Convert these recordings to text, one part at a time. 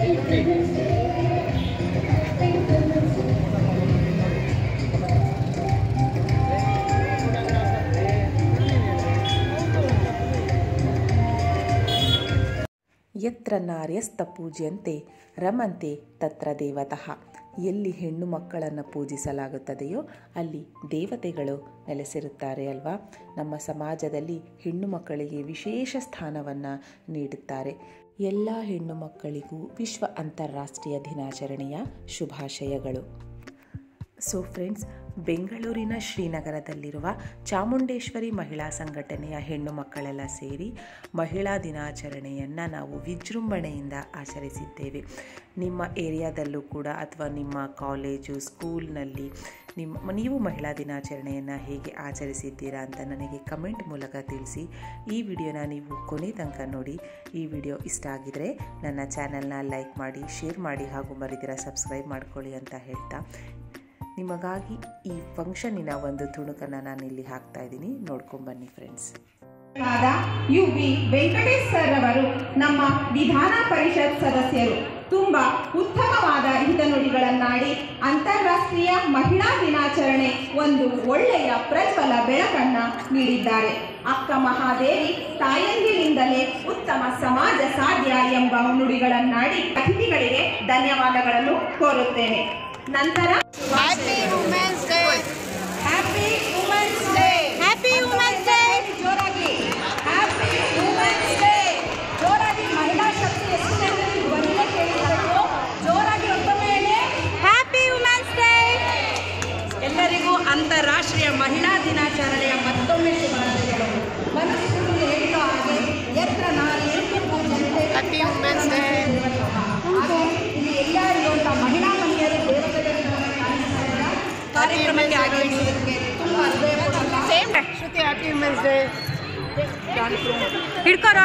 ಯತ್ರ ನಾರ್ಯಸ್ತ ಪೂಜ್ಯಂತೆ ರಮಂತೆ ತತ್ರ ದೇವತಃ ಎಲ್ಲಿ ಹೆಣ್ಣು ಮಕ್ಕಳನ್ನು ಪೂಜಿಸಲಾಗುತ್ತದೆಯೋ ಅಲ್ಲಿ ದೇವತೆಗಳು ನೆಲೆಸಿರುತ್ತಾರೆ ಅಲ್ವಾ ನಮ್ಮ ಸಮಾಜದಲ್ಲಿ ಹೆಣ್ಣು ಮಕ್ಕಳಿಗೆ ವಿಶೇಷ ಸ್ಥಾನವನ್ನು ನೀಡುತ್ತಾರೆ ಎಲ್ಲ ಹೆಣ್ಣು ಮಕ್ಕಳಿಗೂ ವಿಶ್ವ ಅಂತಾರಾಷ್ಟ್ರೀಯ ದಿನಾಚರಣೆಯ ಶುಭಾಶಯಗಳು ಸೊ ಫ್ರೆಂಡ್ಸ್ ಬೆಂಗಳೂರಿನ ಶ್ರೀನಗರದಲ್ಲಿರುವ ಚಾಮುಂಡೇಶ್ವರಿ ಮಹಿಳಾ ಸಂಘಟನೆಯ ಹೆಣ್ಣು ಮಕ್ಕಳೆಲ್ಲ ಸೇರಿ ಮಹಿಳಾ ದಿನಾಚರಣೆಯನ್ನು ನಾವು ವಿಜೃಂಭಣೆಯಿಂದ ಆಚರಿಸಿದ್ದೇವೆ ನಿಮ್ಮ ಏರಿಯಾದಲ್ಲೂ ಕೂಡ ಅಥವಾ ನಿಮ್ಮ ಕಾಲೇಜು ಸ್ಕೂಲ್ನಲ್ಲಿ ನಿಮ್ಮ ನೀವು ಮಹಿಳಾ ದಿನಾಚರಣೆಯನ್ನು ಹೇಗೆ ಆಚರಿಸಿದ್ದೀರಾ ಅಂತ ನನಗೆ ಕಮೆಂಟ್ ಮೂಲಕ ತಿಳಿಸಿ ಈ ವಿಡಿಯೋನ ನೀವು ಕೊನೆ ತನಕ ನೋಡಿ ಈ ವಿಡಿಯೋ ಇಷ್ಟ ಆಗಿದರೆ ನನ್ನ ಚಾನಲ್ನ ಲೈಕ್ ಮಾಡಿ ಶೇರ್ ಮಾಡಿ ಹಾಗೂ ಮರಿದಿರ ಸಬ್ಸ್ಕ್ರೈಬ್ ಮಾಡ್ಕೊಳ್ಳಿ ಅಂತ ಹೇಳ್ತಾ ನಿಮಗಾಗಿ ಈ ಫಂಕ್ಷನ್ನಿನ ಒಂದು ತುಣುಕನ್ನು ನಾನು ಇಲ್ಲಿ ಹಾಕ್ತಾ ಇದ್ದೀನಿ ನೋಡ್ಕೊಂಬನ್ನಿ ಫ್ರೆಂಡ್ಸ್ ಆದ ಯು ಬಿ ವೆಂಕಟೇಶ್ ಸರ್ ಅವರು ನಮ್ಮ ವಿಧಾನ ಪರಿಷತ್ ಸದಸ್ಯರು ತುಂಬಾ ಉತ್ತಮವಾದ ಹಿತನುಡಿಗಳನ್ನಾಡಿ ಅಂತಾರಾಷ್ಟ್ರೀಯ ಮಹಿಳಾ ದಿನಾಚರಣೆ ಒಂದು ಒಳ್ಳೆಯ ಪ್ರಜ್ವಲ ಬೆಳಕನ್ನ ನೀಡಿದ್ದಾರೆ ಅಕ್ಕ ಮಹಾದೇವಿ ತಾಯಂದಿರಿಂದಲೇ ಉತ್ತಮ ಸಮಾಜ ಸಾಧ್ಯ ಎಂಬ ನುಡಿಗಳನ್ನಾಡಿ ಅತಿಥಿಗಳಿಗೆ ಧನ್ಯವಾದಗಳನ್ನು ಕೋರುತ್ತೇನೆ ನಂತರ Happy Women's Day. Happy women's day Happy Women's Day. ಜೋರಾಗಿ ಹ್ಯಾಪಿ ವುಮೆನ್ಸ್ ಡೇ ಜೋರಾಗಿ ಮಹಿಳಾ ಶಕ್ತಿ ಎಷ್ಟು ಜನರಿಗೆ ಬಂದಿದೆ ಕೇಳಿರಬೇಕು ಜೋರಾಗಿ ಒತ್ತೊಮ್ಮೆ ಹೇಳಿ Happy Women's Day. ಎಲ್ಲರಿಗೂ ಅಂತಾರಾಷ್ಟ್ರೀಯ ಮಹಿಳಾ ದಿನಾಚರಣೆಯ ಮತ್ತೊಮ್ಮೆ ಶುಭಾಶಯಗಳು ಮನಸ್ಸು ಹೇಳಿದ ಹಾಗೆ ಎತ್ರ ನಾರಿ ಎಷ್ಟು ಪೂಜೆಂತೆ Happy Women's Day. ಹಾಗೆ ಇಲ್ಲಿ ಎಲ್ಲ ಇರುವಂತಹ ಮಹಿಳಾ ಮಹಿಳೆಯರು ದೇವತೆಗಳಿಂದ ಕಾರ್ಯಕ್ರಮಕ್ಕೆ ಆಗಮಿಸುವುದಕ್ಕೆ ತುಂಬ ಹೃದಯಪೂರ್ವಕ Same day. Shruti, Happy Women's Day. ಹಿಡ್ಕೋರ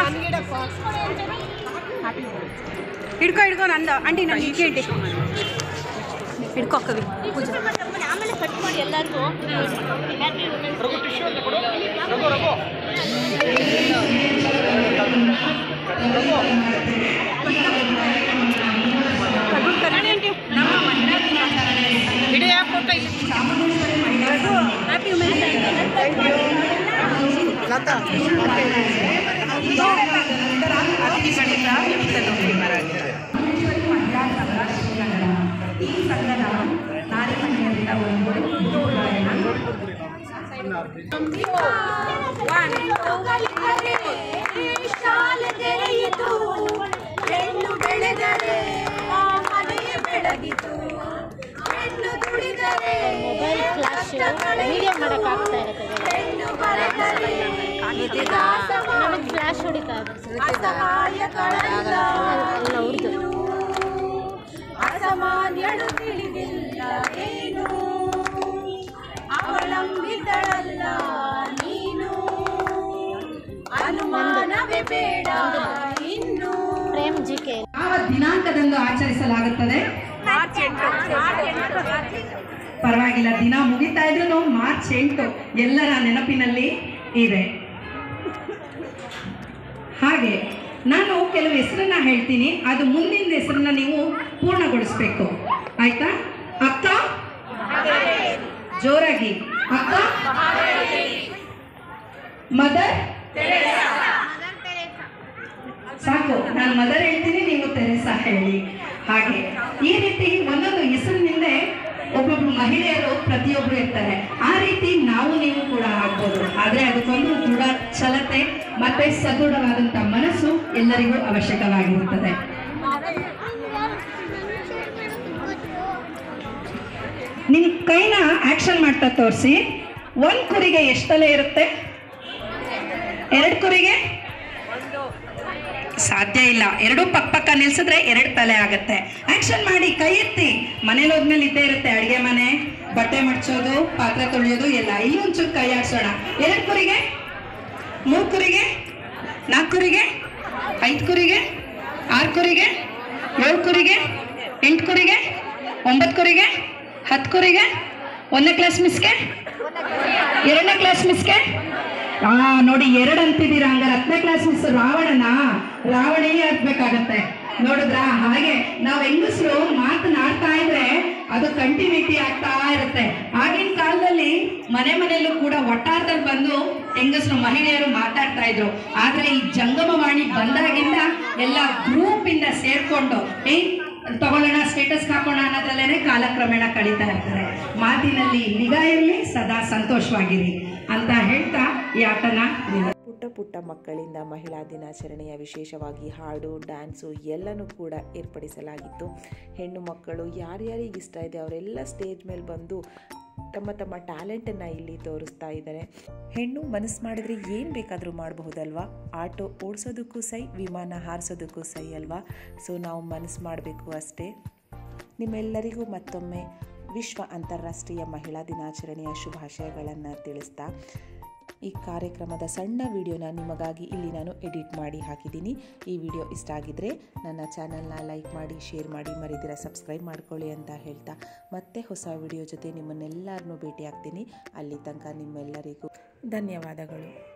ಹಿಡ್ಕೊ ಹಿಡ್ಕೊ ನಂದು ಆಂಟಿ ನಾನು ಹಿಡ್ಕೊ ಆಂಟಿ ಹಿಡ್ಕೊ ಕವಿ ಪೂಜೆ ಆಮೇಲೆ ಕಟ್ ಮಾಡಿ ಎಲ್ಲರಿಗೂ ಹಿಡಿಯ ಫೋಟೋ ಹ್ಯಾಪಿ ಲತಾ ಶಾಲೆ ತೆರೆಯಿತು ಹೆಣ್ಣು ಬೆಳೆದರೆ ಆ ಮನೆಯೇ ಬೆಳಗಿತು ಹೆಣ್ಣು ದುಡಿದರೆ ಕಷ್ಟ ಕಳೆಯಿತು. ಹೆಣ್ಣು ಬರೆದರೆ ಫ್ಲಾಶ್ ಹೊಡಿತಾ ಅಸಹಾಯಗಳಲ್ಲ ನೀನು. ಅಸಾಮಾನ್ಯಳು ತಿಳಿದಿಲ್ಲ ಏನು ಅವಲಂಬಿತಳಲ್ಲ ನೀನು ಅನುಮಾನವೇ ಬೇಡ ಇನ್ನು ಪ್ರೇಮ್ ಜಿ ಕೆ ಯಾವ ದಿನಾಂಕದಂದು ಆಚರಿಸಲಾಗುತ್ತದೆ ಪರವಾಗಿಲ್ಲ ದಿನ ಮುಗಿತಾ ಇದ್ರು ಮಾರ್ಚ್ ಎಂಟು ಎಲ್ಲರ ನೆನಪಿನಲ್ಲಿ ಇದೆ ಹಾಗೆ ನಾನು ಕೆಲವು ಹೆಸರನ್ನ ಹೇಳ್ತೀನಿ ಅದು ಮುಂದಿನ ಹೆಸರನ್ನ ನೀವು ಪೂರ್ಣಗೊಳಿಸ್ಬೇಕು ಆಯ್ತಾ ಅಕ್ಕ ಜೋರಾಗಿ ಅಕ್ಕ ಮದರ್ ಸಾಕು ನಾನು ಮದರ್ ಹೇಳ್ತೀನಿ ನೀವು ತೆರೆಸಾ ಹೇಳಿ ಹಾಗೆ ಈ ರೀತಿ ಒಂದೊಂದು ಹೆಸರಿನಿಂದ ಒಬ್ಬೊಬ್ರು ಮಹಿಳೆಯರು ಪ್ರತಿಯೊಬ್ರು ಇರ್ತಾರೆ ಆ ರೀತಿ ನಾವು ನೀವು ಕೂಡ ಆಗ್ಬೋದು ಆದ್ರೆ ಅದಕ್ಕೊಂದು ದೃಢ ಛಲತೆ ಮತ್ತೆ ಸದೃಢವಾದಂತ ಮನಸ್ಸು ಎಲ್ಲರಿಗೂ ಅವಶ್ಯಕವಾಗಿರುತ್ತದೆ ನಿಮ್ ಕೈನ ಆಕ್ಷನ್ ಮಾಡ್ತಾ ತೋರಿಸಿ ಒಂದ್ ಕುರಿಗೆ ಎಷ್ಟು ತಲೆ ಇರುತ್ತೆ ಎರಡು ಕುರಿಗೆ ಸಾಧ್ಯ ಇಲ್ಲ ಎರಡೂ ಪಕ್ಕ ಪಕ್ಕ ನಿಲ್ಸಿದ್ರೆ ಎರಡು ತಲೆ ಆಗುತ್ತೆ ಆಕ್ಷನ್ ಮಾಡಿ ಕೈ ಎತ್ತಿ ಮನೇಲಿ ಹೋದ್ಮೇಲೆ ಇದ್ದೇ ಇರುತ್ತೆ ಅಡಿಗೆ ಮನೆ ಬಟ್ಟೆ ಮಡ್ಚೋದು ಪಾತ್ರೆ ತೊಳೆಯೋದು ಎಲ್ಲ ಇಲ್ಲಿ ಒಂಚೂರು ಕೈ ಆಡ್ಸೋಣ ಎರಡು ಕುರಿಗೆ ಮೂರು ಕುರಿಗೆ ನಾಲ್ಕು ಕುರಿಗೆ ಐದು ಕುರಿಗೆ ಆರು ಕುರಿಗೆ ಏಳು ಕುರಿಗೆ ಎಂಟು ಕುರಿಗೆ ಒಂಬತ್ತು ಕುರಿಗೆ ಹತ್ತು ಕುರಿಗೆ ಒಂದನೇ ಕ್ಲಾಸ್ ಮಿಸ್ಗೆ ಎರಡನೇ ಕ್ಲಾಸ್ ಮಿಸ್ಗೆ ಆ ನೋಡಿ ಎರಡು ಅಂತಿದ್ದೀರಾ ಹಂಗಾರೆ ಹತ್ತನೇ ಕ್ಲಾಸ್ ಮಿಸ್ ರಾವಣನ ರಾವಣನೇ ಹಾಕ್ಬೇಕಾಗತ್ತೆ ನೋಡಿದ್ರ ಹಾಗೆ ನಾವ್ ಹೆಂಗಸರು ಮಾತನಾಡ್ತಾ ಇದ್ರೆ ಅದು ಕಂಟಿನ್ಯೂಟಿ ಆಗ್ತಾ ಇರುತ್ತೆ ಆಗಿನ ಕಾಲದಲ್ಲಿ ಮನೆ ಮನೆಯಲ್ಲೂ ಕೂಡ ಒಟ್ಟಾರದಲ್ಲಿ ಬಂದು ಹೆಂಗಸರು ಮಹಿಳೆಯರು ಮಾತಾಡ್ತಾ ಇದ್ರು ಆದ್ರೆ ಈ ಜಂಗಮವಾಣಿ ಬಂದಾಗಿಂದ ಎಲ್ಲ ಗ್ರೂಪ್ ಇಂದ ಸೇರ್ಕೊಂಡು ಏ ತಗೊಳ್ಳೋಣ ಸ್ಟೇಟಸ್ ಹಾಕೋಣ ಅನ್ನೋದ್ರಲ್ಲೇನೆ ಕಾಲಕ್ರಮೇಣ ಕಳೀತಾ ಇರ್ತಾರೆ ಮಾತಿನಲ್ಲಿ ನಿಗಾ ಇರಲಿ ಸದಾ ಸಂತೋಷವಾಗಿರಿ ಅಂತ ಹೇಳ್ತಾ ಈ ಆಟನ ನಿಲ್ಲಿಸ್ತೀನಿ. ಪುಟ್ಟ ಪುಟ್ಟ ಮಕ್ಕಳಿಂದ ಮಹಿಳಾ ದಿನಾಚರಣೆಯ ವಿಶೇಷವಾಗಿ ಹಾಡು ಡ್ಯಾನ್ಸು ಎಲ್ಲನೂ ಕೂಡ ಏರ್ಪಡಿಸಲಾಗಿತ್ತು ಹೆಣ್ಣು ಮಕ್ಕಳು ಯಾರ್ಯಾರಿಗೆ ಇಷ್ಟ ಇದೆ ಅವರೆಲ್ಲ ಸ್ಟೇಜ್ ಮೇಲೆ ಬಂದು ತಮ್ಮ ತಮ್ಮ ಟ್ಯಾಲೆಂಟನ್ನು ಇಲ್ಲಿ ತೋರಿಸ್ತಾ ಇದ್ದಾರೆ ಹೆಣ್ಣು ಮನಸ್ಸು ಮಾಡಿದ್ರೆ ಏನು ಬೇಕಾದರೂ ಮಾಡಬಹುದಲ್ವಾ ಆಟೋ ಓಡಿಸೋದಕ್ಕೂ ಸೈ ವಿಮಾನ ಹಾರಿಸೋದಕ್ಕೂ ಸೈ ಅಲ್ವಾ ಸೊ ನಾವು ಮನಸ್ಸು ಮಾಡಬೇಕು ಅಷ್ಟೇ ನಿಮ್ಮೆಲ್ಲರಿಗೂ ಮತ್ತೊಮ್ಮೆ ವಿಶ್ವ ಅಂತಾರಾಷ್ಟ್ರೀಯ ಮಹಿಳಾ ದಿನಾಚರಣೆಯ ಶುಭಾಶಯಗಳನ್ನು ತಿಳಿಸ್ತಾ ಈ ಕಾರ್ಯಕ್ರಮದ ಸಣ್ಣ ವಿಡಿಯೋನ ನಿಮಗಾಗಿ ಇಲ್ಲಿ ನಾನು ಎಡಿಟ್ ಮಾಡಿ ಹಾಕಿದ್ದೀನಿ ಈ ವಿಡಿಯೋ ಇಷ್ಟ ಆಗಿದ್ದರೆ ನನ್ನ ಚಾನಲ್ನ ಲೈಕ್ ಮಾಡಿ ಶೇರ್ ಮಾಡಿ ಮರಿದಿರ ಸಬ್ಸ್ಕ್ರೈಬ್ ಮಾಡ್ಕೊಳ್ಳಿ ಅಂತ ಹೇಳ್ತಾ ಮತ್ತೆ ಹೊಸ ವಿಡಿಯೋ ಜೊತೆ ನಿಮ್ಮನ್ನೆಲ್ಲರನ್ನೂ ಭೇಟಿ ಆಗ್ತೀನಿ ಅಲ್ಲಿ ತನಕ ನಿಮ್ಮೆಲ್ಲರಿಗೂ ಧನ್ಯವಾದಗಳು